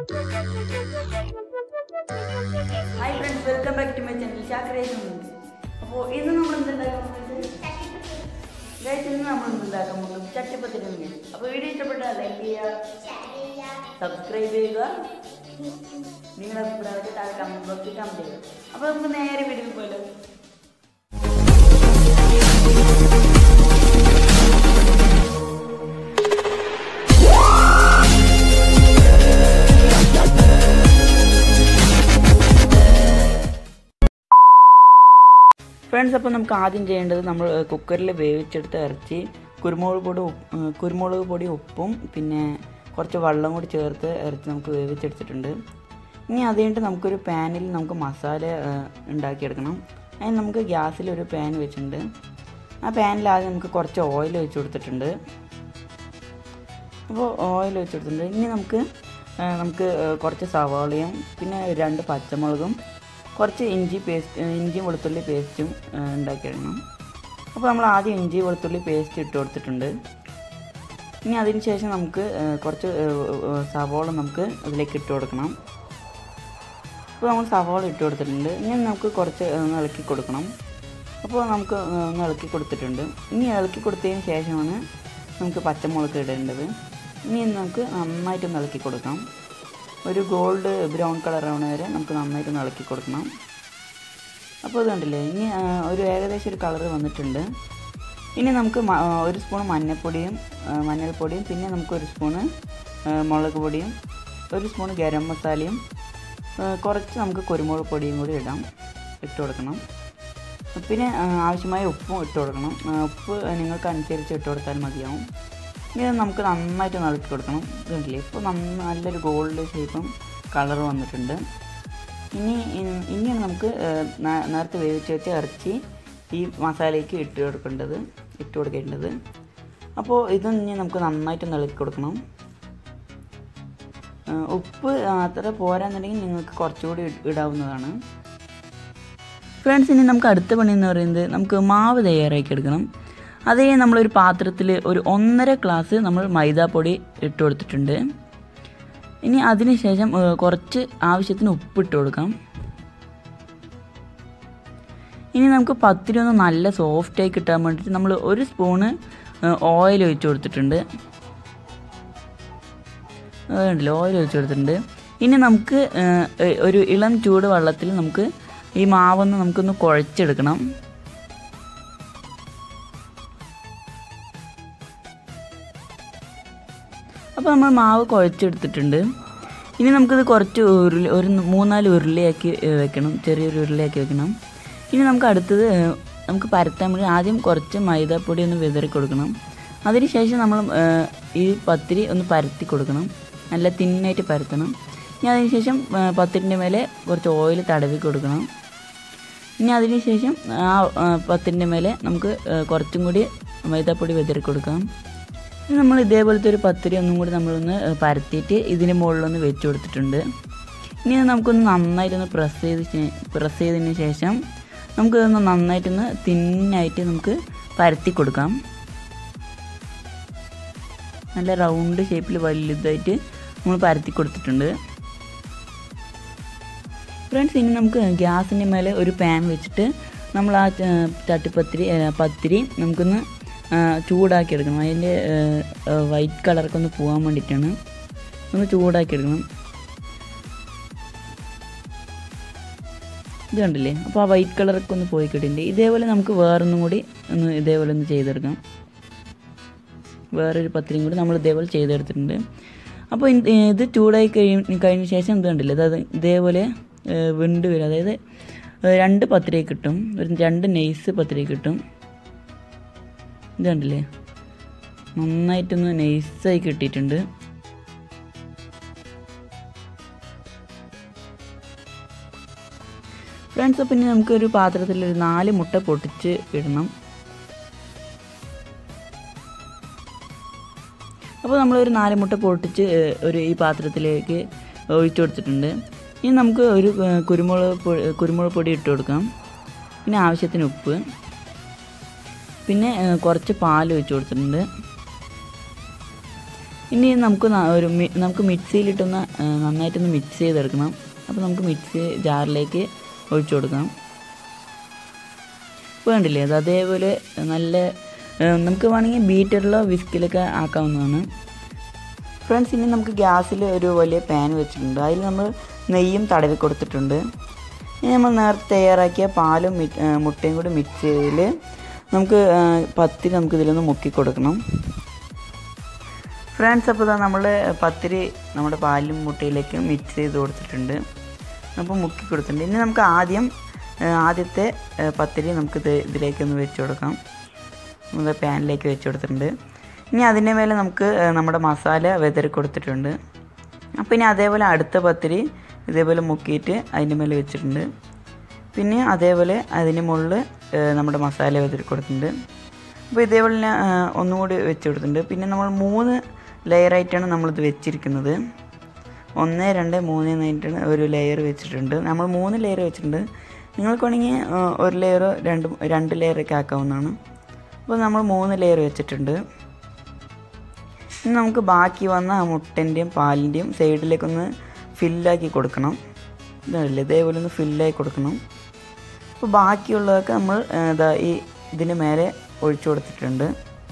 hi friends welcome back to my channel ചാക്രേഷൻ അപ്പോൾ ഇന്ന് നമ്മൾ എന്തുണ്ടാക്കാൻ പോകുന്നത് ഗൈസ് ഇന്ന് നമ്മൾ എന്തുണ്ടാക്കാൻ പോകുന്നത് ചട്ടിപ്പത്തിരി അപ്പോൾ വീഡിയോ ഇഷ്ടപ്പെട്ടാൽ ലൈക്ക് ചെയ്യുക സബ്സ്ക്രൈബ് ചെയ്യുക നിങ്ങളുടെ അഭിപ്രായത്തിൽ താഴെ കമൻറ്റ് ബോക്സിൽ കമൻറ്റ് ചെയ്യുക അപ്പോൾ നമുക്ക് നേരെ വീഡിയോ പോയല്ലോ ഫ്രണ്ട്സ് അപ്പോൾ നമുക്ക് ആദ്യം ചെയ്യേണ്ടത് നമ്മൾ കുക്കറിൽ വേവിച്ചെടുത്ത ഇറച്ചി കുരുമുളക് പൊടി ഉപ്പ്- ഏ, കുരുമുളക് പൊടി ഉപ്പും പിന്നെ കുറച്ച് വെള്ളം കൂടി ചേർത്ത് ഇറച്ചി നമുക്ക് വേവിച്ചെടുത്തിട്ടുണ്ട് ഇനി അത് കഴിഞ്ഞിട്ട് നമുക്കൊരു പാനിൽ നമുക്ക് മസാല ഏ, ഉണ്ടാക്കിയെടുക്കണം അതിന് നമുക്ക് ഗ്യാസിൽ ഒരു പാൻ വെച്ചിട്ടുണ്ട് ആ പാനിൽ ആദ്യം നമുക്ക് കുറച്ച് ഓയിൽ വെച്ച് കൊടുത്തിട്ടുണ്ട് അപ്പോൾ ഓയിൽ വെച്ച് കൊടുത്തിട്ടുണ്ട് ഇനി നമുക്ക് ആ, നമുക്ക് ആ, കുറച്ച് സവാളയും പിന്നെ രണ്ട് പച്ചമുളകും കുറച്ച് ഇഞ്ചി പേസ്റ്റ് ഇഞ്ചിയും വെളുത്തുള്ളി പേസ്റ്റും ആ, ഉണ്ടാക്കിയിടണം അപ്പോൾ നമ്മൾ ആദ്യം ഇഞ്ചി വെളുത്തുള്ളി പേസ്റ്റ് ഇട്ട് കൊടുത്തിട്ടുണ്ട് ഇനി അതിന് ശേഷം നമുക്ക് ആ, കുറച്ച് ആ, ആ, സവാള നമുക്ക് അതിലേക്ക് ഇട്ട് കൊടുക്കണം അപ്പോൾ നമ്മൾ സവാള ഇട്ട് കൊടുത്തിട്ടുണ്ട് ഇനി നമുക്ക് കുറച്ച് ഒന്ന് ഇളക്കി കൊടുക്കണം അപ്പോൾ നമുക്ക് ഒന്ന് ഇളക്കി കൊടുത്തിട്ടുണ്ട് ഇനി ഇളക്കി കൊടുത്തതിന് ശേഷമാണ് നമുക്ക് പച്ചമുളക് ഇടേണ്ടത് ഇനി നമുക്ക് നന്നായിട്ടൊന്ന് ഇളക്കി കൊടുക്കാം ഒരു ഗോൾഡ് ബ്രൗൺ കളർ ആവണ വരെ നമുക്ക് നന്നായിട്ടൊന്ന് ഇളക്കി കൊടുക്കണം അപ്പോൾ ഇത് കണ്ടില്ലേ ഇനി ആ, ഒരു ഏകദേശം ഒരു കളർ വന്നിട്ടുണ്ട് ഇനി നമുക്ക് മ- ആ, ഒരു സ്പൂൺ മഞ്ഞൾപ്പൊടിയും ആ, മഞ്ഞൾപ്പൊടിയും പിന്നെ നമുക്ക് ഒരു സ്പൂണ് ആ, മുളക് പൊടിയും ഒരു സ്പൂൺ ഗരം മസാലയും ആ, കുറച്ച് നമുക്ക് കുരുമുളക് പൊടിയും കൂടി ഇടാം ഇട്ട് കൊടുക്കണം പിന്നെ ആ, ആവശ്യമായ ഉപ്പും ഇട്ട് കൊടുക്കണം ആ, ഉപ്പ് നിങ്ങൾക്ക് അനുസരിച്ച് ഇട്ട് കൊടുത്താൽ മതിയാവും ഇനി ഇത് നമുക്ക് നന്നായിട്ട് ഇളക്കി കൊടുക്കണം ഇതുണ്ടല്ലേ ഇപ്പോൾ നന്ന നല്ലൊരു ഗോൾഡ് ഷേപ്പും കളർ വന്നിട്ടുണ്ട് ഇനി ഇ- ഇനിയാണ് നമുക്ക് ആ, നേ- നേരത്തെ വേവിച്ച് വെച്ച ഇറച്ചി ഈ മസാലയ്ക്ക് ഇട്ട് കൊടുക്കേണ്ടത് ഇട്ട് കൊടുക്കേണ്ടത് അപ്പോൾ ഇത് ഇനി നമുക്ക് നന്നായിട്ട് ഇളക്കി കൊടുക്കണം ആ, ഉപ്പ് അത്ര പോരാന്നുണ്ടെങ്കിൽ നിങ്ങൾക്ക് കുറച്ചുകൂടി ഇ- ഇടാവുന്നതാണ് ഫ്രണ്ട്സ് ഇനി നമുക്ക് അടുത്ത പണി എന്ന് പറയുന്നത് നമുക്ക് മാവ് തയ്യാറാക്കി എടുക്കണം അതേ നമ്മളൊരു പാത്രത്തിൽ ഒരു ഒന്നര ഗ്ലാസ് നമ്മൾ മൈദാപ്പൊടി ഇട്ട് കൊടുത്തിട്ടുണ്ട് ഇനി അതിന് ശേഷം ഏ, കുറച്ച് ആവശ്യത്തിന് ഉപ്പിട്ട് കൊടുക്കാം ഇനി നമുക്ക് പത്തിരി ഒന്ന് നല്ല സോഫ്റ്റായി കിട്ടാൻ വേണ്ടിയിട്ട് നമ്മൾ ഒരു സ്പൂണ് ഓയിൽ ഒഴിച്ച് കൊടുത്തിട്ടുണ്ട് അതുണ്ടല്ലോ ഓയിൽ ഒഴിച്ച് കൊടുത്തിട്ടുണ്ട് ഇനി നമുക്ക് ഏ, ഏ, ഒരു ഇളം ചൂട് വെള്ളത്തിൽ നമുക്ക് ഈ മാവൊന്ന് നമുക്കൊന്ന് കുഴച്ചെടുക്കണം അപ്പോൾ നമ്മൾ മാവ് കുഴച്ചെടുത്തിട്ടുണ്ട് ഇനി നമുക്കിത് കുറച്ച് ഉരുളി ഒരു മൂന്നാല് ഉരുളിയാക്കി ഏ, വെക്കണം ചെറിയൊരു ഉരുളിയാക്കി വെക്കണം ഇനി നമുക്ക് അടുത്തത് ഏ, നമുക്ക് പരത്താൻ വേണ്ടി ആദ്യം കുറച്ച് മൈദാപ്പൊടി ഒന്ന് വിതറി കൊടുക്കണം അതിനുശേഷം നമ്മൾ ഏ, ഈ പത്തിരി ഒന്ന് പരത്തി കൊടുക്കണം നല്ല തിന്നായിട്ട് പരത്തണം ഇനി അതിനുശേഷം ഏ, പത്തിരിൻ്റെ മേലെ കുറച്ച് ഓയിൽ തടവി കൊടുക്കണം ഇനി അതിന് ശേഷം ആ ആ, പത്തിൻ്റെ മേലെ നമുക്ക് ആ, കുറച്ചും കൂടി മൈദാപ്പൊടി വിതറി കൊടുക്കാം ഇനി നമ്മൾ ഇതേപോലത്തെ ഒരു പത്തിരി ഒന്നും കൂടി നമ്മളൊന്ന് ആ, പരത്തിയിട്ട് ഇതിന് മുകളിലൊന്ന് വെച്ച് കൊടുത്തിട്ടുണ്ട് ഇനി ഇത് നമുക്കൊന്ന് നന്നായിട്ടൊന്ന് പ്രസ് ചെയ്ത് ശേ- പ്രസ് ചെയ്തതിന് ശേഷം നമുക്കിതൊന്ന് നന്നായിട്ടൊന്ന് തിന്നായിട്ട് നമുക്ക് പരത്തി കൊടുക്കാം നല്ല റൗണ്ട് ഷേപ്പിൽ വലുതായിട്ട് നമ്മൾ പരത്തി കൊടുത്തിട്ടുണ്ട് ഫ്രണ്ട്സ് ഇനി നമുക്ക് ഗ്യാസിൻ്റെ മേലെ ഒരു പാൻ വെച്ചിട്ട് നമ്മൾ ആ ച- ചട്ടിപ്പത്തിരി ഏ, പത്തിരി നമുക്കൊന്ന് ആ, ചൂടാക്കി എടുക്കണം അതിൻ്റെ വൈറ്റ് കളറൊക്കെ ഒന്ന് പോകാൻ വേണ്ടിയിട്ടാണ് ഒന്ന് ചൂടാക്കി എടുക്കണം ഇത് കണ്ടില്ലേ അപ്പോൾ ആ വൈറ്റ് കളറൊക്കെ ഒന്ന് പോയി കിട്ടിയിട്ടുണ്ട് ഇതേപോലെ നമുക്ക് വേറൊന്നും കൂടി ഒന്ന് ഇതേപോലെ ഒന്ന് ചെയ്തെടുക്കാം വേറൊരു പത്തിരിയും കൂടി നമ്മൾ ഇതേപോലെ ചെയ്തെടുത്തിട്ടുണ്ട് അപ്പോൾ ഇത് ഇത് ചൂടായി കഴിയും കഴിഞ്ഞ ശേഷം ഇത് കണ്ടില്ലേ ഇത് ഇതേപോലെ ഏഹ്, വിണ്ട് വരും അതായത് ഏഹ്, രണ്ട് പത്തിരി കിട്ടും ഒരു രണ്ട് നൈസ് പത്തിരി കിട്ടും ഇത് കണ്ടില്ലേ നന്നായിട്ടൊന്ന് നൈസായി കിട്ടിയിട്ടുണ്ട് ഫ്രണ്ട്സ് പിന്നെ നമുക്കൊരു പാത്രത്തിൽ ഒരു നാല് മുട്ട പൊട്ടിച്ച് ഇടണം അപ്പോൾ നമ്മളൊരു നാല് മുട്ട പൊട്ടിച്ച് ഏഹ്, ഒരു ഈ പാത്രത്തിലേക്ക് ഒഴിച്ചു കൊടുത്തിട്ടുണ്ട് ഇനി നമുക്ക് ഒരു ഏഹ്, കുരുമുളക് പൊടി കുരുമുളക് പൊടി ഇട്ട് കൊടുക്കാം പിന്നെ ആവശ്യത്തിന് ഉപ്പ് പിന്നെ ഏഹ്, കുറച്ച് പാൽ ഒഴിച്ച് കൊടുത്തിട്ടുണ്ട് ഇനി നമുക്ക് ന- ഒരു മി- നമുക്ക് മിക്സിയിലിട്ടൊന്ന് ആ, നന്നായിട്ടൊന്ന് മിക്സ് ചെയ്തെടുക്കണം അപ്പോൾ നമുക്ക് മിക്സി ജാറിലേക്ക് ഒഴിച്ചു കൊടുക്കാം ഇപ്പോൾ കണ്ടില്ലേ അത് അതേപോലെ നല്ല ആ, നമുക്ക് വേണമെങ്കിൽ ബീറ്ററിലോ വിസ്കിലൊക്കെ ആക്കാവുന്നതാണ് ഫ്രണ്ട്സ് ഇനി നമുക്ക് ഗ്യാസിൽ ഒരു വലിയ പാൻ വെച്ചിട്ടുണ്ട് അതിൽ നമ്മൾ നെയ്യും തടവി കൊടുത്തിട്ടുണ്ട് ഇനി നമ്മൾ നേരത്തെ തയ്യാറാക്കിയ പാലും മി- ആ, മുട്ടയും കൂടി മിക്സ് ചെയ്തതിൽ നമുക്ക് ആ, പത്തിരി നമുക്ക് ഇതിലൊന്ന് മുക്കി കൊടുക്കണം ഫ്രണ്ട്സ് അപ്പോൾ ഇതാ നമ്മൾ പത്തിരി നമ്മുടെ പാലും മുട്ടയിലേക്ക് മിക്സ് ചെയ്ത് കൊടുത്തിട്ടുണ്ട് അപ്പോൾ മുക്കി കൊടുത്തിട്ടുണ്ട് ഇനി നമുക്ക് ആദ്യം ആ, ആദ്യത്തെ ആ, പത്തിരി നമുക്ക് ഇത് ഇതിലേക്കൊന്ന് വെച്ച് കൊടുക്കാം നമ്മുടെ പാനിലേക്ക് വെച്ച് കൊടുത്തിട്ടുണ്ട് ഇനി അതിൻ്റെ മേലെ നമുക്ക് ആ, നമ്മുടെ മസാല വെതറി കൊടുത്തിട്ടുണ്ട് അപ്പോൾ ഇനി അതേപോലെ അടുത്ത പത്തിരി ഇതേപോലെ മുക്കിയിട്ട് അതിൻ്റെ മേലെ വെച്ചിട്ടുണ്ട് പിന്നെ അതേപോലെ അതിന് മുകളിൽ നമ്മുടെ മസാല വെതറി കൊടുത്തിട്ടുണ്ട് അപ്പോൾ ഇതേപോലെ ഞാൻ ആ, ഒന്നും കൂടി വെച്ച് കൊടുത്തിട്ടുണ്ട് പിന്നെ നമ്മൾ മൂന്ന് ലെയറായിട്ടാണ് നമ്മളിത് വെച്ചിരിക്കുന്നത് ഒന്ന് രണ്ട് മൂന്ന് എന്നിട്ടാണ് ഒരു ലെയർ വെച്ചിട്ടുണ്ട് നമ്മൾ മൂന്ന് ലെയർ വെച്ചിട്ടുണ്ട് നിങ്ങൾക്ക് വേണമെങ്കിൽ ആ, ഒരു ലെയറോ രണ്ട് രണ്ട് ലെയറൊക്കെ ആക്കാവുന്നതാണ് അപ്പോൾ നമ്മൾ മൂന്ന് ലെയർ വെച്ചിട്ടുണ്ട് ഇനി നമുക്ക് ബാക്കി വന്ന ആ മുട്ടൻ്റെയും പാലിൻ്റെയും സൈഡിലേക്കൊന്ന് ഫില്ലാക്കി കൊടുക്കണം ഇതല്ലേ ഇതേപോലെ ഒന്ന് ഫില്ലാക്കി കൊടുക്കണം അപ്പോൾ ബാക്കിയുള്ളതൊക്കെ നമ്മൾ ആ, ഇതാ ഈ ഇതിന് മേലെ ഒഴിച്ചു കൊടുത്തിട്ടുണ്ട്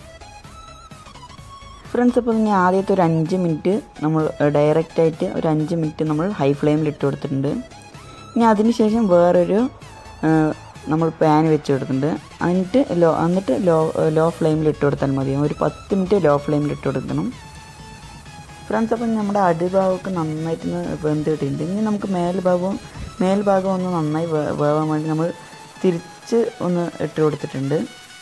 ഫ്രണ്ട്സ് അപ്പോൾ ഇനി ആദ്യത്തെ ഒരു അഞ്ച് മിനിറ്റ് നമ്മൾ ഡയറക്റ്റായിട്ട് ഒരു അഞ്ച് മിനിറ്റ് നമ്മൾ ഹൈ ഫ്ലെയിമിൽ ഇട്ട് കൊടുത്തിട്ടുണ്ട് ഇനി അതിന് ശേഷം വേറൊരു ആ, നമ്മൾ പാൻ വെച്ച് കൊടുത്തിട്ടുണ്ട് എന്നിട്ട് ലോ എന്നിട്ട് ലോ ലോ ഫ്ലെയിമിൽ ഇട്ട് കൊടുത്താൽ മതി ഒരു പത്ത് മിനിറ്റ് ലോ ഫ്ലെയിമിൽ ഇട്ട് കൊടുക്കണം ഫ്രണ്ട്സ് അപ്പം നമ്മുടെ അടിഭാഗമൊക്കെ നന്നായിട്ട് വെന്ത് കിട്ടിയിട്ടുണ്ട് ഇനി നമുക്ക് മേൽഭാഗവും മേൽഭാഗം ഒന്ന് നന്നായി വേ- വേവാൻ വേണ്ടി നമ്മൾ തിരിച്ച് ഒന്ന് ഇട്ട് കൊടുത്തിട്ടുണ്ട്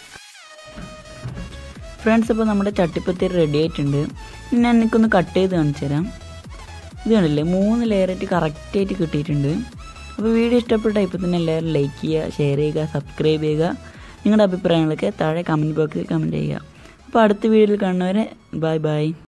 ഫ്രണ്ട്സ് അപ്പോൾ നമ്മുടെ ചട്ടിപ്പത്തിരി റെഡി ആയിട്ടുണ്ട് ഇനി ഞാൻ എനിക്കൊന്ന് കട്ട് ചെയ്ത് കാണിച്ചു തരാം ഇത് കണ്ടില്ലേ മൂന്ന് ലെയറായിട്ട് കറക്റ്റായിട്ട് കിട്ടിയിട്ടുണ്ട് അപ്പോൾ വീഡിയോ ഇഷ്ടപ്പെട്ട ഇപ്പോൾ തന്നെ എല്ലാവരും ലൈക്ക് ചെയ്യുക ഷെയർ ചെയ്യുക സബ്സ്ക്രൈബ് ചെയ്യുക നിങ്ങളുടെ അഭിപ്രായങ്ങളൊക്കെ താഴെ കമൻറ്റ് ബോക്സിൽ കമൻറ്റ് ചെയ്യുക അപ്പോൾ അടുത്ത വീഡിയോയിൽ കാണുന്നവരെ ബൈ ബൈ